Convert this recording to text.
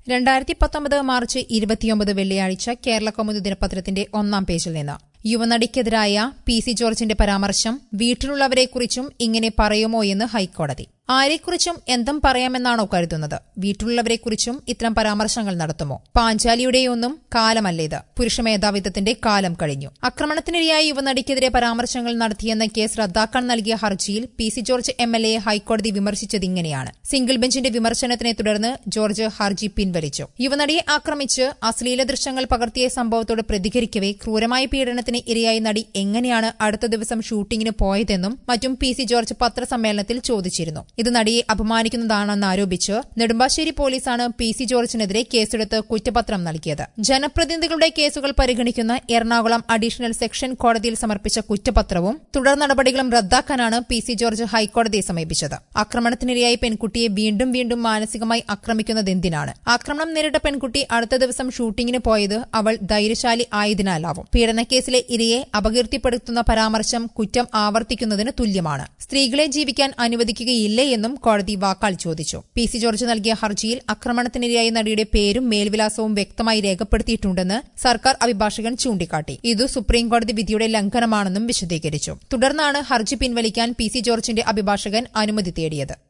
രണ്ടായിരത്തി പത്തൊമ്പത് മാർച്ച് ഇരുപത്തിയൊമ്പത് വെള്ളിയാഴ്ച കേരള കൗമുദി ദിനപത്രത്തിന്റെ ഒന്നാം പേജിൽ നിന്ന് യുവനടിക്കെതിരായ പി സി ജോർജിന്റെ പരാമർശം വീട്ടിലുള്ളവരെക്കുറിച്ചും ഇങ്ങനെ പറയുമോ എന്ന് ഹൈക്കോടതി ആരെക്കുറിച്ചും എന്തും പറയാമെന്നാണോ കരുതുന്നത് വീട്ടിലുള്ളവരെക്കുറിച്ചും ഇത്തരം പരാമർശങ്ങൾ നടത്തുമോ പാഞ്ചാലിയുടെയൊന്നും കാലമല്ല ഇത് പുരുഷ മേധാവിത്വത്തിന്റെ കാലം കഴിഞ്ഞു ആക്രമണത്തിനിരയായ യുവനടിക്കെതിരെ പരാമർശങ്ങൾ നടത്തിയെന്ന കേസ് റദ്ദാക്കാൻ നൽകിയ ഹർജിയിൽ P C George M L എയെ ഹൈക്കോടതി വിമർശിച്ചത് ഇങ്ങനെയാണ് സിംഗിൾ ബെഞ്ചിന്റെ വിമർശനത്തിനെ തുടർന്ന് ജോർജ് ഹർജി പിൻവലിച്ചു യുവനടിയെ ആക്രമിച്ച് അശ്ലീല ദൃശ്യങ്ങൾ പകർത്തിയ സംഭവത്തോട് പ്രതികരിക്കവേ ക്രൂരമായ പീഡനത്തിന് ഇരയായ നടി എങ്ങനെയാണ് അടുത്ത ദിവസം ഷൂട്ടിങ്ങിന് പോയതെന്നും മറ്റും പി സി ജോർജ് പത്രസമ്മേളനത്തിൽ ചോദിച്ചിരുന്നു ഇത് നടിയെ അപമാനിക്കുന്നതാണെന്ന് ആരോപിച്ച് നെടുമ്പാശ്ശേരി പോലീസാണ് പി സി ജോർജിനെതിരെ കേസെടുത്ത് കുറ്റപത്രം നൽകിയത് ജനപ്രതിനിധികളുടെ കേസുകൾ പരിഗണിക്കുന്ന എറണാകുളം അഡീഷണൽ സെക്ഷൻ കോടതിയിൽ സമർപ്പിച്ച കുറ്റപത്രവും തുടർ നടപടികളും റദ്ദാക്കാനാണ് പി സി ജോർജ് ഹൈക്കോടതിയെ സമീപിച്ചത് ആക്രമണത്തിനിരയായ പെൺകുട്ടിയെ വീണ്ടും വീണ്ടും മാനസികമായി ആക്രമിക്കുന്നതെന്തിനാണ് ആക്രമണം നേരിട്ട പെൺകുട്ടി അടുത്ത ദിവസം ഷൂട്ടിങ്ങിന് പോയത് അവൾ ധൈര്യശാലി ആയതിനാലാവും പീഡനക്കേസിലെ ഇരയെ അപകീർത്തിപ്പെടുത്തുന്ന പരാമർശം കുറ്റം ആവർത്തിക്കുന്നതിന് തുല്യമാണ് സ്ത്രീകളെ ജീവിക്കാൻ അനുവദിക്കുകയില്ലേ എന്നും കോടതി വാക്കാൽ ചോദിച്ചു പി സി ജോർജ് നൽകിയ ഹർജിയിൽ ആക്രമണത്തിനിരയായ നടിയുടെ പേരും മേൽവിലാസവും വ്യക്തമായി രേഖപ്പെടുത്തിയിട്ടുണ്ടെന്ന് സർക്കാർ അഭിഭാഷകൻ ചൂണ്ടിക്കാട്ടി ഇത് സുപ്രീംകോടതി വിധിയുടെ ലംഘനമാണെന്നും വിശദീകരിച്ചു തുടർന്നാണ് ഹർജി പിൻവലിക്കാൻ പി സി ജോർജിന്റെ അഭിഭാഷകൻ അനുമതി തേടിയത്